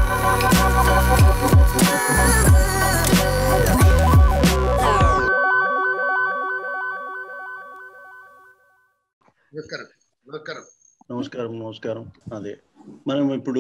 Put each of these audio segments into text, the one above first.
నమస్కారం నమస్కారం నమస్కారం నమస్కారం అదే మనం ఇప్పుడు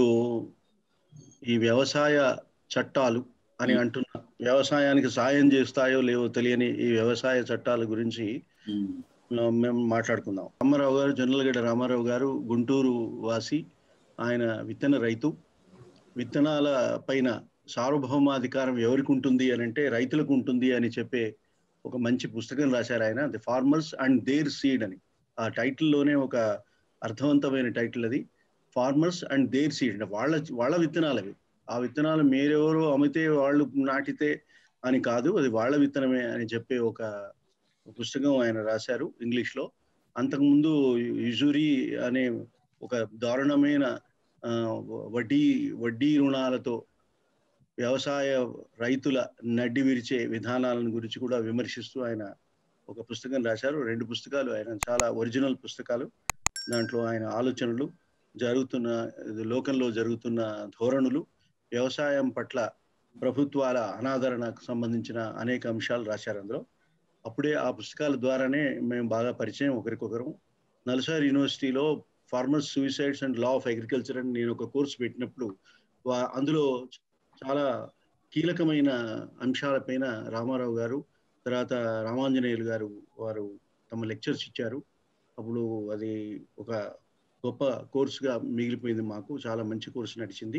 ఈ వ్యవసాయ చట్టాలు అని అంటున్న వ్యవసాయానికి సాయం చేస్తాయో లేవో తెలియని ఈ వ్యవసాయ చట్టాల గురించి ఆ, మేము మాట్లాడుకుందాం రామారావు గారు జొన్నలగడ్డ రామారావు గారు గుంటూరు వాసి ఆయన విత్తన రైతు విత్తనాల పైన సార్వభౌమాధికారం ఎవరికి ఉంటుంది అని అంటే రైతులకు ఉంటుంది అని చెప్పే ఒక మంచి పుస్తకం రాశారు ఆయన the farmers and their seed అని ఆ టైటిల్లోనే ఒక అర్థవంతమైన టైటిల్ అది ఫార్మర్స్ అండ్ దేర్ సీడ్ అంటే వాళ్ళ వాళ్ళ విత్తనాలు అవి ఆ విత్తనాలు మీరెవరో అమ్మితే వాళ్ళు నాటితే అని కాదు అది వాళ్ళ విత్తనమే అని చెప్పే ఒక పుస్తకం ఆయన రాశారు ఇంగ్లీష్ లో అంతకుముందు యుజురీ అనే ఒక దారుణమైన ఆ, వడ్డీ వడ్డీ రుణాలతో వ్యవసాయ రైతుల నడ్డి విరిచే విధానాలను గురించి కూడా విమర్శిస్తూ ఆయన ఒక పుస్తకం రాశారు రెండు పుస్తకాలు ఆయన చాలా ఒరిజినల్ పుస్తకాలు దాంట్లో ఆయన ఆలోచనలు జరుగుతున్న లోకంలో జరుగుతున్న ధోరణులు వ్యవసాయం పట్ల ప్రభుత్వాల అనాదరణకు సంబంధించిన అనేక అంశాలు రాశారు అందులో అప్పుడే ఆ పుస్తకాల ద్వారానే మేము బాగా పరిచయం ఒకరికొకరు నల్సార్ యూనివర్సిటీలో farmers suicides and law of agriculture అని నేను ఒక కోర్సు పెట్టినప్పుడు వా- అందులో చాలా కీలకమైన అంశాలపైన రామారావు గారు తర్వాత రామాంజనేయులు గారు వారు తమ లెక్చర్స్ ఇచ్చారు అప్పుడు అది ఒక గొప్ప కోర్సుగా మిగిలిపోయింది మాకు చాలా మంచి కోర్సు నడిచింది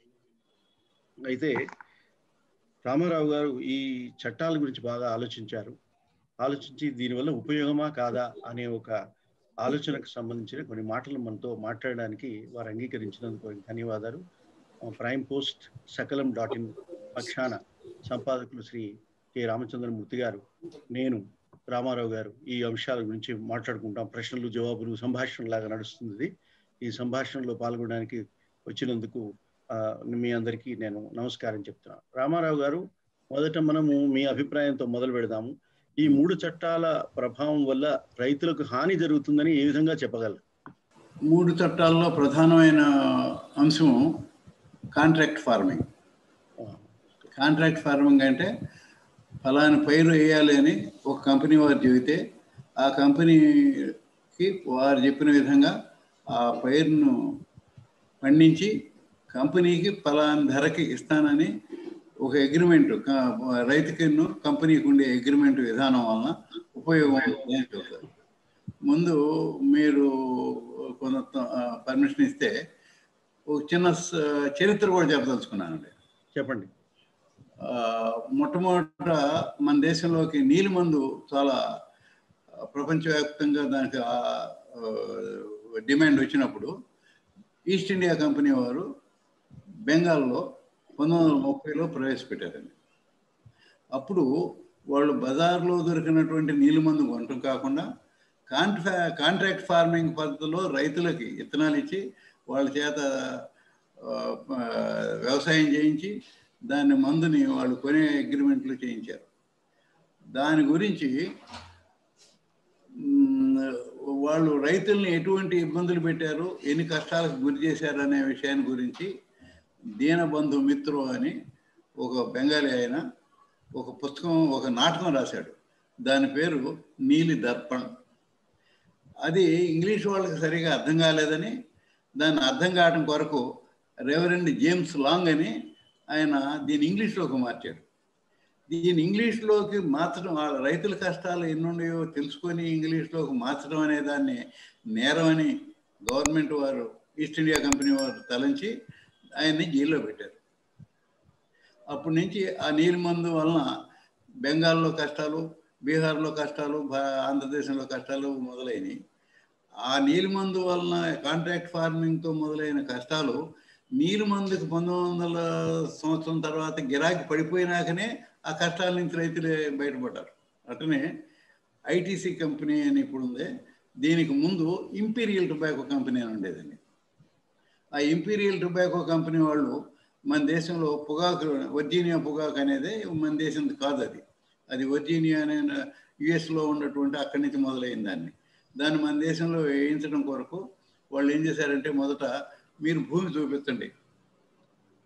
అయితే రామారావు గారు ఈ చట్టాల గురించి బాగా ఆలోచించారు ఆలోచించి దీనివల్ల ఉపయోగమా కాదా అనే ఒక ఆలోచనకు సంబంధించిన కొన్ని మాటలు మనతో మాట్లాడడానికి వారు అంగీకరించినందుకు వారికి ధన్యవాదాలు ఆ, prime post Sakalam dot in పక్షాన సంపాదకులు శ్రీ కె రామచంద్రమూర్తి గారు నేను రామారావు గారు ఈ అంశాల గురించి మాట్లాడుకుంటాం ప్రశ్నలు జవాబులు సంభాషణ లాగా నడుస్తుంది ఇది. ఈ సంభాషణలో పాల్గొనడానికి వచ్చినందుకు ఆ, మీ అందరికీ నేను నమస్కారం చెప్తున్నాను రామారావు గారు మొదట మనము మీ అభిప్రాయంతో మొదలు పెడదాము ఈ మూడు చట్టాల ప్రభావం వల్ల రైతులకు హాని జరుగుతుందని ఏ విధంగా చెప్పగలరు మూడు చట్టాల్లో ప్రధానమైన అంశం కాంట్రాక్ట్ ఫార్మింగ్ కాంట్రాక్ట్ ఫార్మింగ్ అంటే ఫలాని పైరు వేయాలి అని ఒక కంపెనీ వారు చెబితే ఆ కంపెనీకి వారు చెప్పిన విధంగా ఆ పైరును పండించి కంపెనీకి ఫలాని ధరకి ఇస్తానని ఒక అగ్రిమెంట్ రైతుకి కంపెనీకి ఉండే అగ్రిమెంట్ విధానం వలన ఉపయోగం ఉంటుంది అని చెప్తారు ముందు మీరు కొంత పర్మిషన్ ఇస్తే ఒక చిన్న స- చరిత్ర కూడా చెప్పదలుచుకున్నానండి చెప్పండి ఆ, మొట్టమొదట మన దేశంలోకి నీలిమందు చాలా ప్రపంచవ్యాప్తంగా దానికి ఆ, ఆ, డిమాండ్ వచ్చినప్పుడు ఈస్ట్ ఇండియా కంపెనీ వారు బెంగాల్లో పంతొమ్మిది వందల ముప్పైలో ప్రవేశపెట్టారండి అప్పుడు వాళ్ళు బజార్లో దొరికినటువంటి నీలిమందు కొనటం కాకుండా కాంట్రా కాంట్రాక్ట్ ఫార్మింగ్ పద్ధతిలో రైతులకి విత్తనాలు ఇచ్చి వాళ్ళ చేత ఆ, ఆ, వ్యవసాయం చేయించి దాని మందుని వాళ్ళు కొనే అగ్రిమెంట్లు చేయించారు దాని గురించి మ్, వాళ్ళు రైతుల్ని ఎటువంటి ఇబ్బందులు పెట్టారు ఎన్ని కష్టాలకు గురి చేశారు అనే విషయాన్ని గురించి దీనబంధు మిత్రు అని ఒక బెంగాలీ ఆయన ఒక పుస్తకం ఒక నాటకం రాశాడు దాని పేరు నీలి దర్పణ్ అది ఇంగ్లీష్ వాళ్ళకి సరిగా అర్థం కాలేదని దాన్ని అర్థం కావడం కొరకు రెవరెండ్ జేమ్స్ లాంగ్ అని ఆయన దీన్ని ఇంగ్లీష్లోకి మార్చాడు దీన్ని ఇంగ్లీష్లోకి మార్చడం వాళ్ళ రైతుల కష్టాలు ఎన్నున్నాయో తెలుసుకొని ఇంగ్లీష్లోకి మార్చడం అనే దాన్ని నేరమని గవర్నమెంట్ వారు ఈస్ట్ ఇండియా కంపెనీ వారు తలంచి ఆయన్ని జైల్లో పెట్టారు అప్పటి నుంచి ఆ నీలి మందు వలన బెంగాల్లో కష్టాలు బీహార్లో కష్టాలు భా- ఆంధ్రదేశంలో కష్టాలు మొదలైనవి ఆ నీలి మందు వలన కాంట్రాక్ట్ ఫార్మింగ్తో మొదలైన కష్టాలు నీలి మందుకు పంతొమ్మిది వందల సంవత్సరం తర్వాత గిరాకీ పడిపోయినాకనే ఆ కష్టాల నుంచి రైతులు బయటపడ్డారు అట్లనే ఐటీసీ కంపెనీ అని ఇప్పుడు ఉంది దీనికి ముందు ఇంపీరియల్ టొబాకో కంపెనీ అని ఉండేదండి ఆ ఇంపీరియల్ టొబాకో కంపెనీ వాళ్ళు మన దేశంలో పొగాకు వర్జీనియా పొగాకు అనేది మన దేశం కాదు అది అది వర్జీనియా అనే యుఎస్లో ఉన్నటువంటి అక్కడి నుంచి మొదలైన దాన్ని దాన్ని మన దేశంలో వేయించడం కొరకు వాళ్ళు ఏం చేశారంటే మొదట మీరు భూమి చూపించండి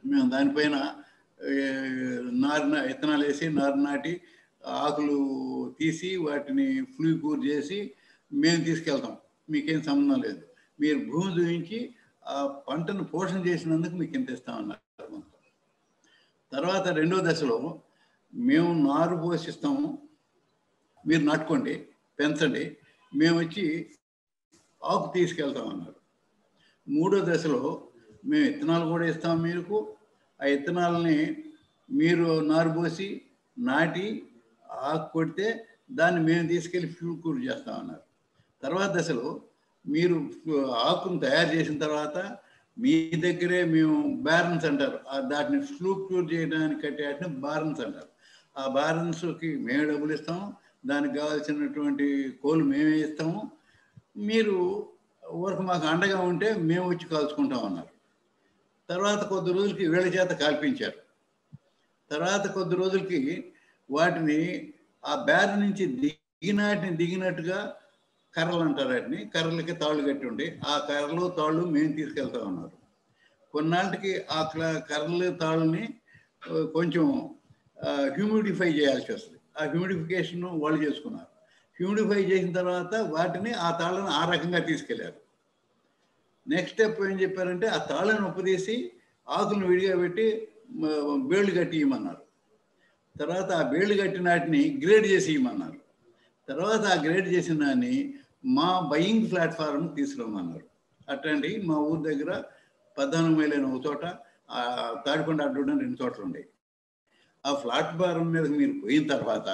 మేము దానిపైన ఏ, నారు నా- విత్తనాలు వేసి నారు నాటి ఆకులు తీసి వాటిని ఫ్లూ కూర్ చేసి మేము తీసుకెళ్తాం మీకేం సంబంధం లేదు మీరు భూమి చూపించి ఆ పంటను పోషణ చేసినందుకు మీకు ఇంత ఇస్తామన్నారు మొత్తం. తర్వాత రెండో దశలో మేము నారు పోషిస్తాము మీరు నాటుకోండి పెంచండి మేము వచ్చి ఆకు తీసుకెళ్తామన్నారు మూడో దశలో మేము విత్తనాలు కూడా ఇస్తాం మీకు ఆ విత్తనాలని మీరు నారు పోసి నాటి ఆకు కొడితే దాన్ని మేము తీసుకెళ్ళి ఫ్యూల్ కూర్ చేస్తామన్నారు తర్వాత దశలో మీరు ఆకును తయారు చేసిన తర్వాత మీ దగ్గరే మేము బ్యారన్స్ అంటారు ఆ దాటిని ఫ్లూ క్యూర్ చేయడానికి కట్టే వాటిని బారన్స్ అంటారు ఆ బారన్స్కి మేము డబ్బులు ఇస్తాము దానికి కావాల్సినటువంటి కోలు మేమే ఇస్తాము మీరు వరకు మాకు అండగా ఉంటే మేము వచ్చి కాల్చుకుంటాం అన్నారు తర్వాత కొద్ది రోజులకి వీళ్ళ చేత కాల్పించారు తర్వాత కొద్ది రోజులకి వాటిని ఆ బ్యార్ నుంచి దిగినాటిని దిగినట్టుగా కర్రలు అంటారు వాటిని కర్రలకి తాళ్ళు కట్టి ఉండి ఆ కర్రలు తాళ్ళు మేము తీసుకెళ్తా ఉన్నారు కొన్నాళ్ళకి ఆ క్ల- కర్రలు తాళ్ళని ఆ, కొంచెం హ్యూమిడిఫై చేయాల్సి వస్తుంది ఆ హ్యూమిడిఫికేషన్ వాళ్ళు చేసుకున్నారు హ్యూమిడిఫై చేసిన తర్వాత వాటిని ఆ తాళ్ళను ఆ రకంగా తీసుకెళ్లారు నెక్స్ట్ స్టెప్ ఏం చెప్పారంటే ఆ తాళ్ళను ఉప్పదీసి ఆకులను విడిగా పెట్టి మ- బేళ్ళు కట్టి ఇవ్వమన్నారు తర్వాత ఆ బేళ్ళు కట్టిన వాటిని గ్రేడ్ చేసి ఇవ్వమన్నారు తర్వాత ఆ గ్రేడ్ చేసిన దాన్ని మా బయింగ్ ప్లాట్ఫారం తీసుకురమ్మన్నారు అట్లాంటి మా ఊరి దగ్గర పద్నాలుగు మైలైన ఒక చోట ఆ తాడికొండ అడ్డు రెండు చోట్ల ఉండేవి ఆ ప్లాట్ఫారం మీద మీరు పోయిన తర్వాత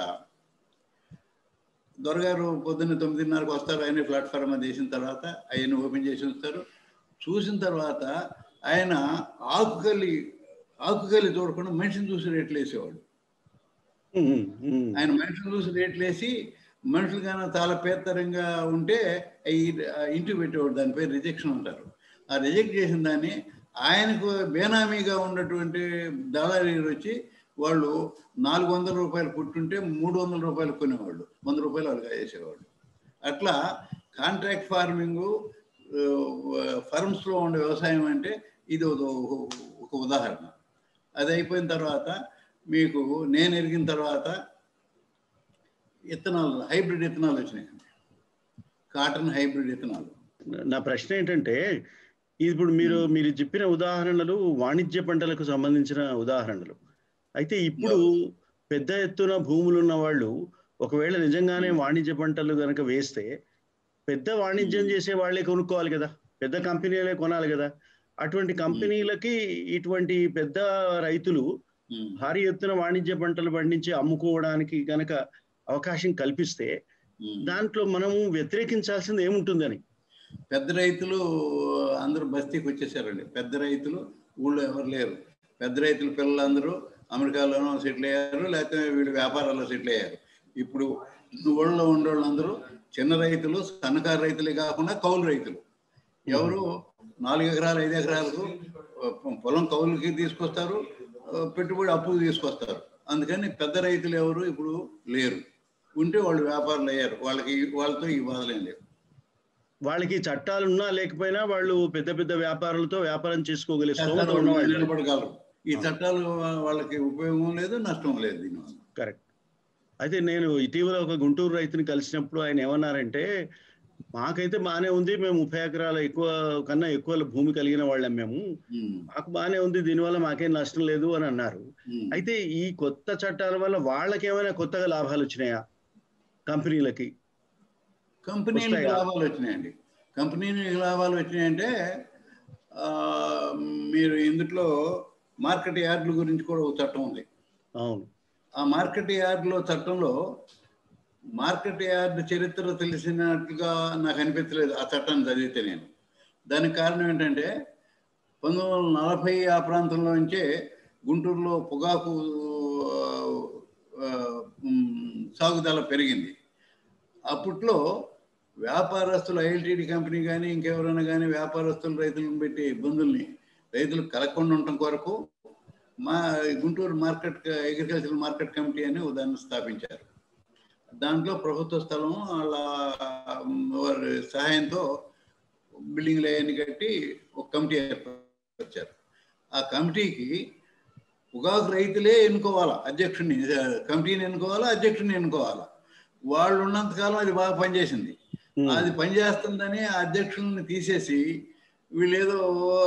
దొరగారు పొద్దున్న తొమ్మిదిన్నరకు వస్తారు ఆయన ప్లాట్ఫామ్ అది చేసిన తర్వాత ఆయన ఓపెన్ చేసి ఉంచుతారు చూసిన తర్వాత ఆయన ఆకుకల్లి ఆకుకల్లి చూడకుండా మనిషిని చూసి రేట్లు వేసేవాడు ఉమ్, ఉమ్. ఆయన మనుషులు చూసి రేట్లు వేసి మనుషులు కానీ చాలా పేదతరంగా ఉంటే ఈ ఇంటికి పెట్టేవాడు దాని పేరు రిజెక్షన్ అంటారు ఆ రిజెక్ట్ చేసిన దాన్ని ఆయనకు బేనామీగా ఉన్నటువంటి దళారీలు వచ్చి వాళ్ళు నాలుగు వందల రూపాయలు పుట్టుంటే మూడు వందల రూపాయలు కొనేవాళ్ళు వంద రూపాయలు వాళ్ళకి వేసేవాళ్ళు అట్లా కాంట్రాక్ట్ ఫార్మింగ్ ఫర్మ్స్లో ఉండే వ్యవసాయం అంటే ఇది ఒక ఒక ఉదాహరణ అది అయిపోయిన తర్వాత మీకు నేను ఎరిగిన తర్వాత విత్తనాలు హైబ్రిడ్ విత్తనాలు వచ్చినాయి కాటన్ హైబ్రిడ్ విత్తనాలు నా ప్రశ్న ఏంటంటే ఇప్పుడు మీరు మీరు చెప్పిన ఉదాహరణలు వాణిజ్య పంటలకు సంబంధించిన ఉదాహరణలు అయితే ఇప్పుడు పెద్ద ఎత్తున భూములు ఉన్న వాళ్ళు ఒకవేళ నిజంగానే వాణిజ్య పంటలు కనుక వేస్తే పెద్ద వాణిజ్యం చేసే వాళ్ళే కొనుక్కోవాలి కదా పెద్ద కంపెనీలే కొనాలి కదా అటువంటి కంపెనీలకి ఇటువంటి పెద్ద రైతులు ఉమ్. భారీ ఎత్తున వాణిజ్య పంటలు పండించి అమ్ముకోవడానికి గనక అవకాశం కల్పిస్తే ఉమ్. దాంట్లో మనము వ్యతిరేకించాల్సింది ఏముంటుందని పెద్ద రైతులు అందరూ బస్తీకి వచ్చేసారండి పెద్ద రైతులు ఊళ్ళో ఎవరు లేరు పెద్ద రైతుల పిల్లలందరూ అమెరికాలోనూ సెటిల్ అయ్యారు లేకపోతే వీళ్ళు వ్యాపారాల్లో సెటిల్ అయ్యారు ఇప్పుడు ఊళ్ళో ఉండే వాళ్ళందరూ చిన్న రైతులు సన్నకారు రైతులే కాకుండా కౌలు రైతులు ఎవరు నాలుగు ఎకరాలు ఐదు ఎకరాలకు పొ- పొలం కౌలుకి తీసుకొస్తారు ఆ, పెట్టుబడి అప్పుకు తీసుకొస్తారు అందుకని పెద్ద రైతులు ఎవరు ఇప్పుడు లేరు ఉంటే వాళ్ళు వ్యాపారులు అయ్యారు వాళ్ళకి వాళ్ళతో ఈ బాధలేం లేవు వాళ్ళకి చట్టాలు ఉన్నా లేకపోయినా వాళ్ళు పెద్ద పెద్ద వ్యాపారాలతో వ్యాపారం చేసుకోగలిగే స్తోమత చట్టాలు ఉన్నవాళ్ళు నిలబడగలరు ఈ చట్టాలు వాళ్ళకి ఉపయోగం లేదు నష్టం లేదు దీనివల్ల కరెక్ట్ అయితే నేను ఇటీవల ఒక గుంటూరు రైతుని కలిసినప్పుడు ఆయన ఏమన్నారంటే మాకైతే బాగానే ఉంది మేము ముప్పై ఎకరాల ఎక్కువ కన్నా ఎక్కువ భూమి కలిగిన వాళ్ళం మేము ఉమ్, మాకు బాగానే ఉంది దీనివల్ల మాకేం నష్టం లేదు అని అన్నారు ఉమ్. అయితే ఈ కొత్త చట్టాల వల్ల వాళ్ళకి ఏమైనా కొత్తగా లాభాలు వచ్చినాయా కంపెనీలకి కంపెనీలకు వస్తాయా? లాభాలు వచ్చినాయండి కంపెనీలకు లాభాలు వచ్చినాయంటే ఆ, మీరు ఇందులో మార్కెట్ యార్డుల గురించి కూడా ఒక చట్టం ఉంది అవును ఆ మార్కెట్ యార్డులో చట్టంలో మార్కెట్ యార్డ్ చరిత్ర తెలిసినట్లుగా నాకు అనిపించలేదు ఆ చట్టాన్ని చదివితే నేను దానికి కారణం ఏంటంటే పంతొమ్మిది వందల నలభై ఆ ప్రాంతంలో నుంచే గుంటూరులో పొగాకు ఆ, ఉమ్, సాగుదల పెరిగింది అప్పట్లో వ్యాపారస్తులు ఐఎల్టీడీ కంపెనీ కానీ ఇంకెవరైనా కానీ వ్యాపారస్తులు రైతులను పెట్టే ఇబ్బందుల్ని రైతులు కలగకుండా ఉండటం కొరకు మా Guntur market agricultural market committee అని ఉదాహరణ స్థాపించారు దాంట్లో ప్రభుత్వ స్థలం వాళ్ళ వారి సహాయంతో బిల్డింగ్లు అవన్నీ కట్టి ఒక కమిటీ ఏర్పరిచారు ఆ కమిటీకి పొగాకు రైతులే ఎన్నుకోవాలా అధ్యక్షుడిని కమిటీని ఎన్నుకోవాలా అధ్యక్షుడిని ఎన్నుకోవాలా వాళ్ళు ఉన్నంతకాలం అది బాగా పనిచేసింది ఉమ్, అది పనిచేస్తుందని ఆ అధ్యక్షుల్ని తీసేసి వీళ్ళు ఏదో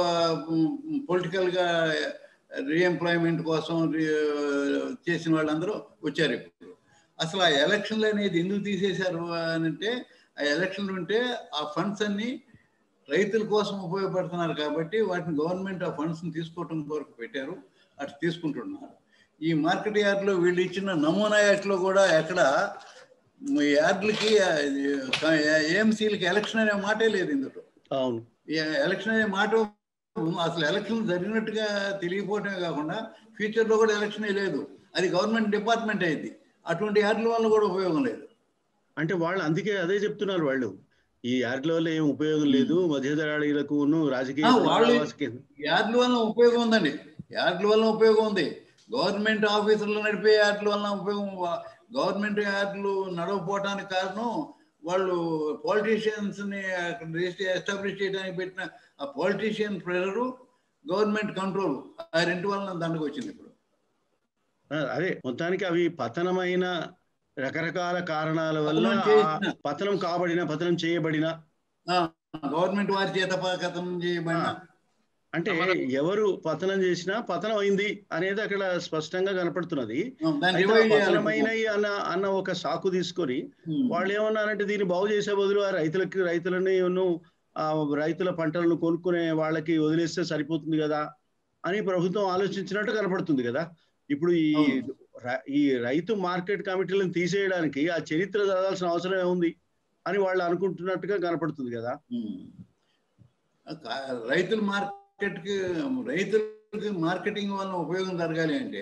పొలిటికల్గా రీఎంప్లాయ్మెంట్ కోసం re- చేసిన వాళ్ళందరూ వచ్చారు ఇప్పుడు అసలు ఆ ఎలక్షన్లు అనేది ఎందుకు తీసేశారు అని అంటే ఆ ఎలక్షన్లు ఉంటే ఆ ఫండ్స్ అన్ని రైతుల కోసం ఉపయోగపడుతున్నారు కాబట్టి వాటిని గవర్నమెంట్ ఆ ఫండ్స్ని తీసుకోవటం కొరకు పెట్టారు అటు తీసుకుంటున్నారు ఈ మార్కెట్ యార్డ్లో వీళ్ళు ఇచ్చిన నమూనా యార్డ్లో కూడా ఎక్కడ ఈ యార్డ్లకి ఏఎంసీలకి ఎలక్షన్ అనే మాటే లేదు ఇందులో అవును ఈ ఎలక్షన్ అనే మాట అసలు ఎలక్షన్ జరిగినట్టుగా తెలియకపోవటమే కాకుండా ఫ్యూచర్లో కూడా ఎలక్షనే లేదు అది గవర్నమెంట్ డిపార్ట్మెంట్ అయింది అటువంటి యార్డ్ల వల్ల కూడా ఉపయోగం లేదు అంటే వాళ్ళు అందుకే అదే చెప్తున్నారు వాళ్ళు ఈ యార్డ్ల వల్ల ఏం ఉపయోగం లేదు మధ్యధరాళీలకు రాజకీయ ఆ, వాళ్ళు- ప్రవాసకి- యార్డ్ల వల్ల ఉపయోగం ఉందండి యార్డ్ల వల్ల ఉపయోగం ఉంది గవర్నమెంట్ ఆఫీసులు నడిపే యార్డ్ల వల్ల ఉపయోగం గవర్నమెంట్ యార్డ్లు నడవపోవటానికి కారణం వాళ్ళు politicians ని అక్కడ రిజిస్టర్ ఎస్టాబ్లిష్ చేయడానికి పెట్టిన ఆ పొలిటీషియన్ ప్రెషరు గవర్నమెంట్ కంట్రోల్ ఆ రెండు వలన దండకు వచ్చింది ఇప్పుడు ఆ, అదే మొత్తానికి అవి పతనమైన రకరకాల కారణాల వల్ల పతనం ఆ చేసిన- పతనం కాబడిన పతనం చేయబడిన గవర్నమెంట్ వారి చేత కథం చేయబడిన అంటే ఎవరు పతనం చేసినా పతనం అయింది అనేది అక్కడ స్పష్టంగా కనపడుతున్నది దాన్ని అయితే ఆ రివైవ్ పతనమైనవి అన్న అన్న ఒక సాకు తీసుకొని వాళ్ళు ఏమన్నారంటే దీన్ని బాగు చేసే బదులు ఆ రైతులకి రైతులని ఆ రైతుల పంటలను కొనుక్కునే వాళ్ళకి వదిలేస్తే సరిపోతుంది కదా అని ప్రభుత్వం ఆలోచించినట్టు కనపడుతుంది కదా ఇప్పుడు ఈ అవును. ర- ఈ రైతు మార్కెట్ కమిటీలను తీసేయడానికి ఆ చరిత్ర చదవాల్సిన అవసరం ఏముంది అని వాళ్ళు అనుకుంటున్నట్టుగా కనపడుతుంది కదా ఉమ్. కా- రైతుల మార్కెట్కి రైతులకి మార్కెటింగ్ వల్ల ఉపయోగం జరగాలి అంటే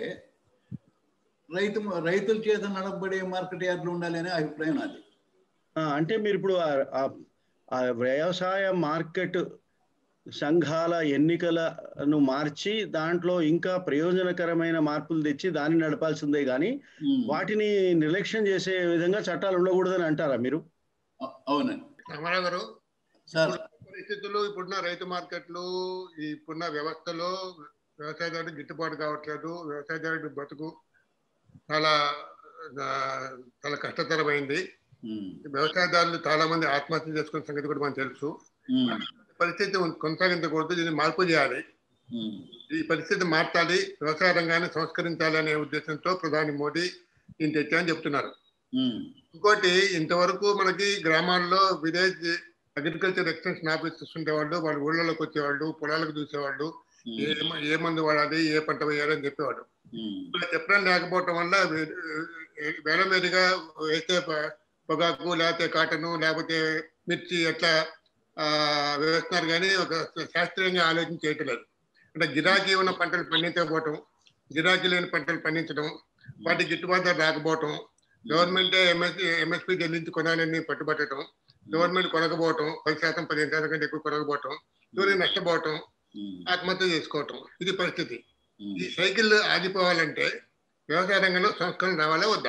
రైతు రైతుల చేత నడపబడే మార్కెట్ యార్డులు ఉండాలి అనే అభిప్రాయం నాది ఆ, అంటే మీరు ఇప్పుడు ఆ- ఆ- ఆ వ్యవసాయ మార్కెట్ సంఘాల ఎన్నికలను మార్చి దాంట్లో ఇంకా ప్రయోజనకరమైన మార్పులు తెచ్చి దాన్ని నడపాల్సిందే కానీ ఉమ్. వాటిని నిర్లక్ష్యం చేసే విధంగా చట్టాలు ఉండకూడదని అంటారా మీరు అ- అవునండి రామారావు గారు సార్ పరిస్థితులు ఇప్పుడున్న రైతు మార్కెట్లు ఈ ఇప్పుడున్న వ్యవస్థలో వ్యవసాయదారుడు గిట్టుబాటు కావట్లేదు వ్యవసాయదారుడి బతుకు చాలా ఆ, చాలా కష్టతరమైంది ఉమ్. వ్యవసాయదారులు చాలా మంది ఆత్మహత్య చేసుకున్న సంగతి కూడా మనకు తెలుసు ఉమ్. పరిస్థితి కొనసాగించకూడదు దీన్ని మార్పు చేయాలి ఉమ్. ఈ పరిస్థితి మార్చాలి వ్యవసాయ రంగాన్ని సంస్కరించాలి అనే ఉద్దేశంతో ప్రధాని మోడీ దీన్ని తెచ్చామని చెప్తున్నారు ఉమ్. ఇంకోటి ఇంతవరకు మనకి గ్రామాల్లో విలేజ్ అగ్రికల్చర్ ఎక్స్టెన్షన్ ఆఫీసర్స్ ఉండేవాళ్ళు వాళ్ళ ఊళ్ళలోకి వచ్చేవాళ్ళు పొలాలకు చూసేవాళ్ళు ఏ మ- ఏ మందు వాడాలి ఏ పంట వేయాలని చెప్పేవాడు ఉమ్. ఇలా చెప్పడం లేకపోవటం వల్ల వే- వేల మీదుగా వేస్తే ప- పొగాకు లేకపోతే కాటను లేకపోతే మిర్చి అట్లా ఆ, వేస్తున్నారు కానీ ఒక శాస్త్రీయంగా ఆలోచన చేయట్లేదు అంటే గిరాకీ ఉన్న పంటలు పండించకపోవటం గిరాకీ లేని పంటలు పండించడం వాటి గిట్టుబాటు ధర రాకపోవటం గవర్నమెంటే ఎంఎస్పీ ఎంఎస్పీ చెల్లించి కొనాలని పట్టుబట్టడం గవర్నమెంట్ కొనకపోవటం పది శాతం పదిహేను శాతం కంటే ఎక్కువ కొనకపోవటం ఎవరైనా నష్టపోవటం ఉమ్. ఆత్మహత్య చేసుకోవటం ఇది పరిస్థితి ఉమ్. ఈ సైకిల్ ఆగిపోవాలంటే వ్యవసాయ రంగంలో సంస్కరణ రావాలా వద్దా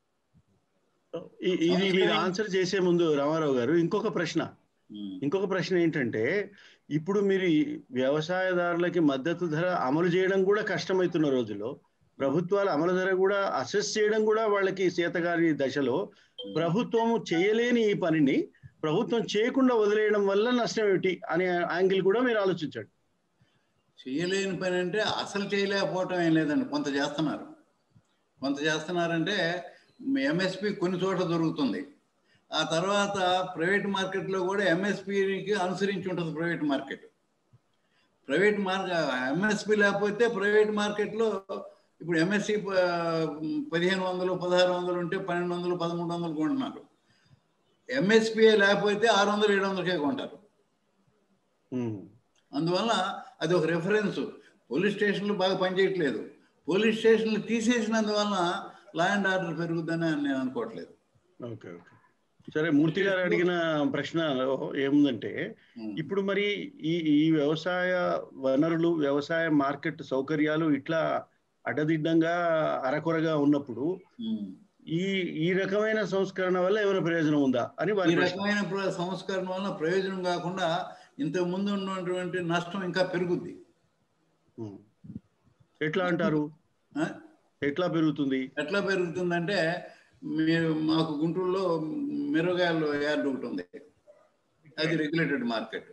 ఈ- ఇది మీరు ఆన్సర్ చేసే ముందు రామారావు గారు ఇంకొక ప్రశ్న ఉమ్. ఇంకొక ప్రశ్న ఏంటంటే ఇప్పుడు మీరు ఈ వ్యవసాయదారులకి మద్దతు ధర అమలు చేయడం కూడా కష్టమవుతున్న రోజుల్లో ప్రభుత్వాలు అమలు ధర కూడా అసెస్ చేయడం కూడా వాళ్ళకి చేతగాని దశలో ప్రభుత్వం చేయలేని ఈ పనిని ప్రభుత్వం చేయకుండా వదిలేయడం వల్ల నష్టం ఏమిటి అనే యాంగిల్ కూడా మీరు ఆలోచించండి చేయలేని పని అంటే అసలు చేయలేకపోవటం ఏం లేదండి కొంత చేస్తున్నారు కొంత చేస్తున్నారంటే ఎంఎస్పి కొన్ని చోట్ల దొరుకుతుంది ఆ తర్వాత ప్రైవేట్ మార్కెట్లో కూడా ఎంఎస్పికి అనుసరించి ఉంటుంది private market private market MSP లేకపోతే ప్రైవేట్ మార్కెట్లో ఇప్పుడు ఎంఎస్సి పదిహేను వందలు పదహారు వందలు ఉంటే పన్నెండు వందలు పదమూడు వందలు కొంటున్నారు ఎంఎస్పిఏ లేకపోతే ఆరు వందలు ఏడు వందలకే కొంటారు ఉమ్. అందువల్ల అది ఒక రెఫరెన్స్ పోలీస్ స్టేషన్లు బాగా పనిచేయట్లేదు పోలీస్ స్టేషన్లు తీసేసినందువల్ల లా అండ్ ఆర్డర్ పెరుగుద్దని నేను అనుకోవట్లేదు ఓకే ఓకే సరే మూర్తి గారు అడిగిన ప్రశ్న ఏముందంటే ఉమ్. ఇప్పుడు మరి ఈ ఈ వ్యవసాయ వనరులు వ్యవసాయ మార్కెట్ సౌకర్యాలు ఇట్లా అడ్డదిడ్డంగా అరకొరగా ఉన్నప్పుడు ఉమ్. ఈ ఈ రకమైన సంస్కరణ వల్ల ఏమైనా ప్రయోజనం ఉందా అని ఈ వారి ప్రశ్న రకమైన ప్ర- సంస్కరణ వల్ల ప్రయోజనం కాకుండా ఇంతకు ముందు ఉన్నటువంటి నష్టం ఇంకా పెరుగుద్ది ఉమ్. ఎట్లా అంటారు ఆ? ఎట్లా పెరుగుతుంది ఎట్లా పెరుగుతుందంటే మీరు మాకు గుంటూరులో మిరగాయలు యార్డ్ ఒకటి ఉంది అది రెగ్యులేటెడ్ మార్కెట్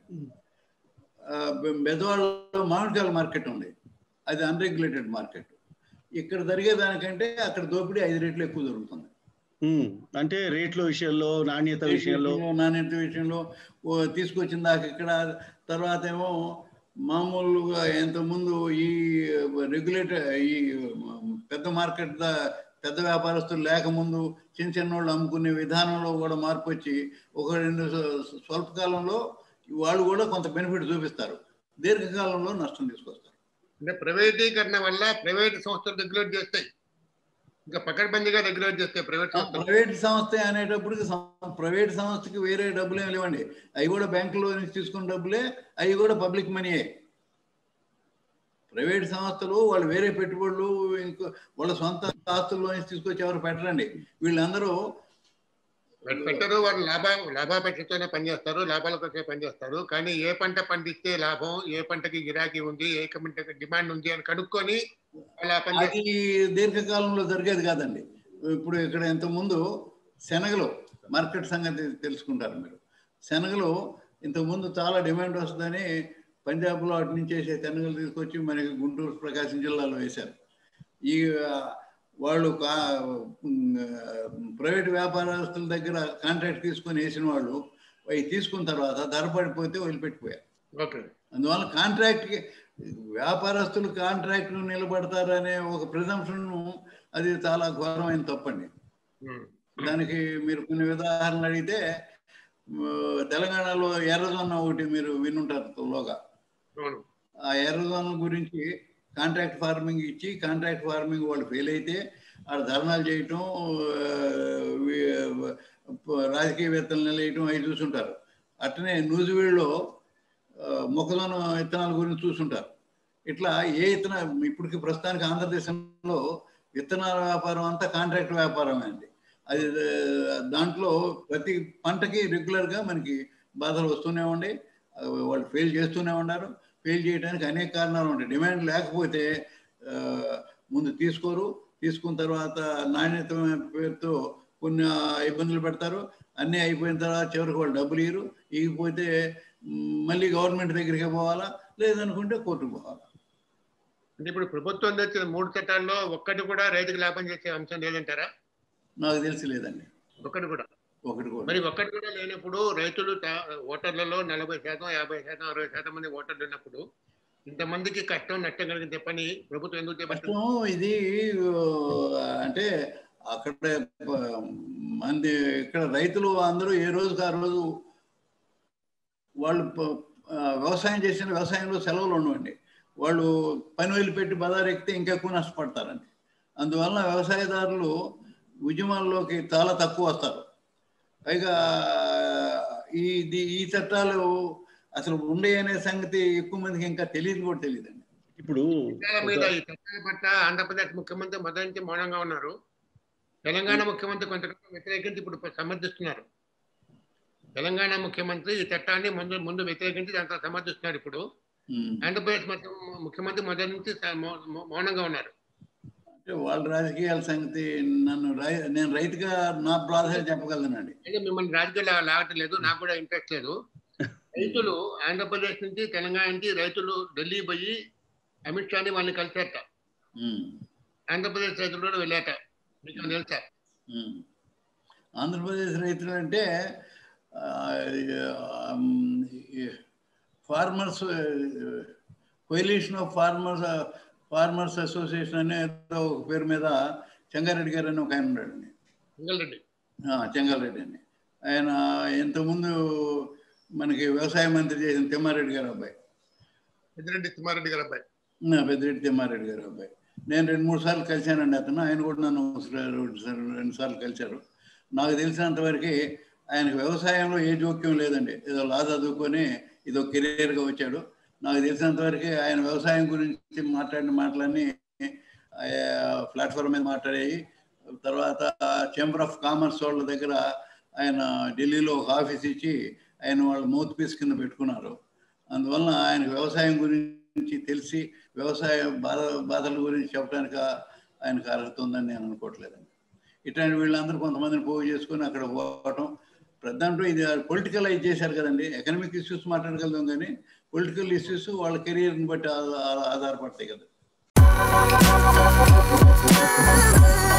బెదవాడలో మామిడికాయల మార్కెట్ ఉంది అది అన్రెగ్యులేటెడ్ మార్కెట్ ఇక్కడ జరిగేదానికంటే అక్కడ దోపిడీ ఐదు రెట్లు ఎక్కువ జరుగుతుంది ఉమ్, అంటే రేట్ల విషయంలో నాణ్యత విషయంలో నాణ్యత విషయంలో ఓ తీసుకొచ్చిన దాకా ఇక్కడ తర్వాత ఏమో మామూలుగా ఇంతకుముందు ఈ రెగ్యులేటర్ ఈ పెద్ద మార్కెట్ ద- పెద్ద వ్యాపారస్తులు లేకముందు చిన్న చిన్న వాళ్ళు అమ్ముకునే విధానంలో కూడా మార్పు వచ్చి ఒక రెండు స్వ- స్వల్ప కాలంలో వాళ్ళు కూడా కొంత బెనిఫిట్ చూపిస్తారు దీర్ఘకాలంలో నష్టం తీసుకొస్తారు అంటే ప్రైవేటీకరణ వల్ల ప్రైవేట్ సంస్థలు రెగ్యులేట్ చేస్తాయి ఇంకా పకడ్బందీగా రెగ్యులేట్ చేస్తాయి ప్రైవేట్ సంస్థలు ప్రైవేట్ సంస్థ అనేటప్పటికి సం- ప్రైవేట్ సంస్థకి వేరే డబ్బులు ఏమి లేవండి అవి కూడా బ్యాంకులో నుంచి తీసుకున్న డబ్బులే అవి కూడా పబ్లిక్ మనీయే ప్రైవేట్ సంస్థలు వాళ్ళు వేరే పెట్టుబడులు ఇంకో వాళ్ళ సొంత ఆస్తుల్లో నుంచి తీసుకొచ్చి ఎవరు పెట్టరండి వీళ్ళందరూ వాళ్ళు పెట్టరు వాళ్ళు లాభ లాభాపేక్షతోనే పనిచేస్తారు లాభాల కోసమే పనిచేస్తారు కానీ ఏ పంట పండిస్తే లాభం ఏ పంటకి గిరాకీ ఉంది ఏ పంటకి డిమాండ్ ఉంది అని కనుక్కొని అలా పని అది దీర్ఘకాలంలో జరిగేది కాదండి ఇప్పుడు ఇక్కడ ఇంత ముందు శనగలు మార్కెట్ సంగతి తెలుసుకుంటారు మీరు శనగలు ఇంతకు ముందు చాలా డిమాండ్ వస్తుందని పంజాబ్లో అటు నుంచి వేసే శనగలు తీసుకొచ్చి మనకి గుంటూరు ప్రకాశం జిల్లాలో వేశారు ఈ ఆ, వాళ్ళు కా ప్రైవేట్ వ్యాపారస్తుల దగ్గర కాంట్రాక్ట్ తీసుకొని వేసిన వాళ్ళు అవి తీసుకున్న తర్వాత ధర పడిపోతే వదిలిపెట్టిపోయారు ఓకే అందువల్ల కాంట్రాక్ట్ వ్యాపారస్తులు కాంట్రాక్ట్ నిలబడతారనే ఒక ప్రిజంప్షన్ అది చాలా ఘోరమైన తప్పండి ఉమ్. దానికి మీరు కొన్ని ఉదాహరణలు అడిగితే ఆ, తెలంగాణలో ఎర్రజొన్న ఒకటి మీరు వినుంటారు లోగా అవును ఆ ఎర్రజొన్న గురించి కాంట్రాక్ట్ ఫార్మింగ్ ఇచ్చి కాంట్రాక్ట్ ఫార్మింగ్ వాళ్ళు ఫెయిల్ అయితే ఆడ ధర్నాలు చేయటం ఆ, వి- రాజకీయవేత్తలు నిలయటం అవి చూసుంటారు అట్లనే నూజివీడులో ఆ, మొక్కజొన్న విత్తనాల గురించి చూసుంటారు ఇట్లా ఏ ఇత్తన ఇప్పటికి ప్రస్తుతానికి ఆంధ్రదేశంలో విత్తనాల వ్యాపారం అంతా కాంట్రాక్ట్ వ్యాపారమే అండి అది ఆ, దాంట్లో ప్రతి పంటకి రెగ్యులర్గా మనకి బాధలు వస్తూనే ఉండే ఆ, వాళ్ళు ఫెయిల్ చేస్తూనే ఉన్నారు ఫెయిల్ చేయడానికి అనేక కారణాలు ఉంటాయి డిమాండ్ లేకపోతే ఆ, ముందు తీసుకోరు తీసుకున్న తర్వాత నాణ్యత పేరుతో కొన్ని ఆ, ఇబ్బందులు పెడతారు అన్నీ అయిపోయిన తర్వాత చివరికి వాళ్ళు డబ్బులు ఇయ్యరు ఇకపోతే మ్, మళ్ళీ గవర్నమెంట్ దగ్గరికి పోవాలా లేదనుకుంటే కోర్టుకు పోవాలా అంటే ఇప్పుడు ప్రభుత్వం తెచ్చిన మూడు చట్టాల్లో ఒక్కటి కూడా రైతుకు లాభం చేసే అంశం లేదంటారా నాకు తెలిసి లేదండి ఒక్కటి కూడా ఒకటి కూడా మరి ఒక్కటి కూడా లేనప్పుడు రైతులు తా- ఓటర్లలో నలభై శాతం యాభై శాతం అరవై శాతం మంది ఓటర్లు ఉన్నప్పుడు ఇంతమందికి కష్టం నష్టం కలిగిన పని ప్రభుత్వం ఎందుకు చేపడుతుంది కష్టం ఇది ఆ, అంటే అక్కడ ప- మంది ఇక్కడ రైతులు అందరూ ఏ రోజుకి ఆ రోజు వాళ్ళు ప- ఆ, వ్యవసాయం చేసిన వ్యవసాయంలో సెలవులు ఉండవండి వాళ్ళు పని వదిలిపెట్టి బజార్ ఎక్కితే ఇంకెక్కువ నష్టపడతారండి అందువలన వ్యవసాయదారులు ఉద్యమాల్లోకి చాలా తక్కువ వస్తారు పైగా ఈ ది- ఈ చట్టాలు అసలు ఉండే అనే సంగతి ఎక్కువ మందికి ఇంకా తెలియదు కూడా తెలియదండి ఇప్పుడు చట్టాల మీద ఈ చట్టాల పట్ల ఆంధ్రప్రదేశ్ ముఖ్యమంత్రి మొదటి నుంచి మౌనంగా ఉన్నారు తెలంగాణ ముఖ్యమంత్రి కొంతకాలం వ్యతిరేకించి ఇప్పుడు సమర్థిస్తున్నారు తెలంగాణ ముఖ్యమంత్రి ఈ చట్టాన్ని ముందు ముందు వ్యతిరేకించి దాంతో సమర్థిస్తున్నారు ఇప్పుడు ఉమ్. ఆంధ్రప్రదేశ్ మొత్తం ముఖ్యమంత్రి మొదటి నుంచి స- మౌ- మౌ- మౌనంగా ఉన్నారు అంటే వాళ్ళ రాజకీయాల సంగతి నన్ను రై- నేను రైతుగా నా బాధ చెప్పగలనండి అయితే మిమ్మల్ని రాజకీయాలు లాగట్లేదు నాకు కూడా ఇంట్రెస్ట్ లేదు రైతులు ఆంధ్రప్రదేశ్ నుంచి తెలంగాణ నుంచి రైతులు ఢిల్లీ పోయి అమిత్ షాని వాళ్ళని కలిసారట ఉమ్, ఆంధ్రప్రదేశ్ రైతులు కూడా వెళ్ళాట మీకు ఏమైనా తెలుసా ఉమ్. ఆంధ్రప్రదేశ్ రైతులు అంటే farmers coalition of farmers farmers association అనే ఏదో ఒక పేరు మీద చెంగారెడ్డి గారు అని ఒక ఆయన ఉన్నాడండి సింగల్ రెడ్డి ఆ, చెంగారెడ్డి అని ఆయన ఇంతకుముందు మనకి వ్యవసాయ మంత్రి చేసిన తిమ్మారెడ్డి గారు అబ్బాయి పెద్దిరెడ్డి తిమ్మారెడ్డి గారు అబ్బాయి నా పెద్దిరెడ్డి తిమ్మారెడ్డి గారు అబ్బాయి నేను రెండు మూడు సార్లు కలిశానండి అతను ఆయన కూడా నన్ను రెండు సార్లు- రెండు సార్లు కలిశారు నాకు తెలిసినంత వరకు ఆయనకు వ్యవసాయంలో ఏ జోక్యం లేదండి ఏదో లా చదువుకొని ఇదో కెరీర్గా వచ్చాడు నాకు తెలిసినంత వరకు ఆయన వ్యవసాయం గురించి మాట్లాడిన మాటలన్నీ ప్లాట్ఫామ్ మీద మాట్లాడాయి తర్వాత చేంబర్ ఆఫ్ కామర్స్ వాళ్ళ దగ్గర ఆయన ఢిల్లీలో ఒక ఆఫీస్ ఇచ్చి ఆయన వాళ్ళ మౌత్ పీస్ కింద పెట్టుకున్నారు అందువలన ఆయన వ్యవసాయం గురించి గురించి తెలిసి వ్యవసాయ బాధ బాధల గురించి చెప్పడానికి ఆయనకు అర్హత ఉందని నేను అనుకోవట్లేదండి ఇట్లాంటి వీళ్ళందరూ కొంతమందిని పోగు చేసుకొని అక్కడ పోవటం దాంట్లో ఇది పొలిటికలైజ్ చేశారు కదండి ఎకనామిక్ ఇష్యూస్ మాట్లాడగలుగుతాం కానీ పొలిటికల్ ఇష్యూస్ వాళ్ళ కెరీర్ని బట్టి ఆ- ఆ- ఆధారపడతాయి కదా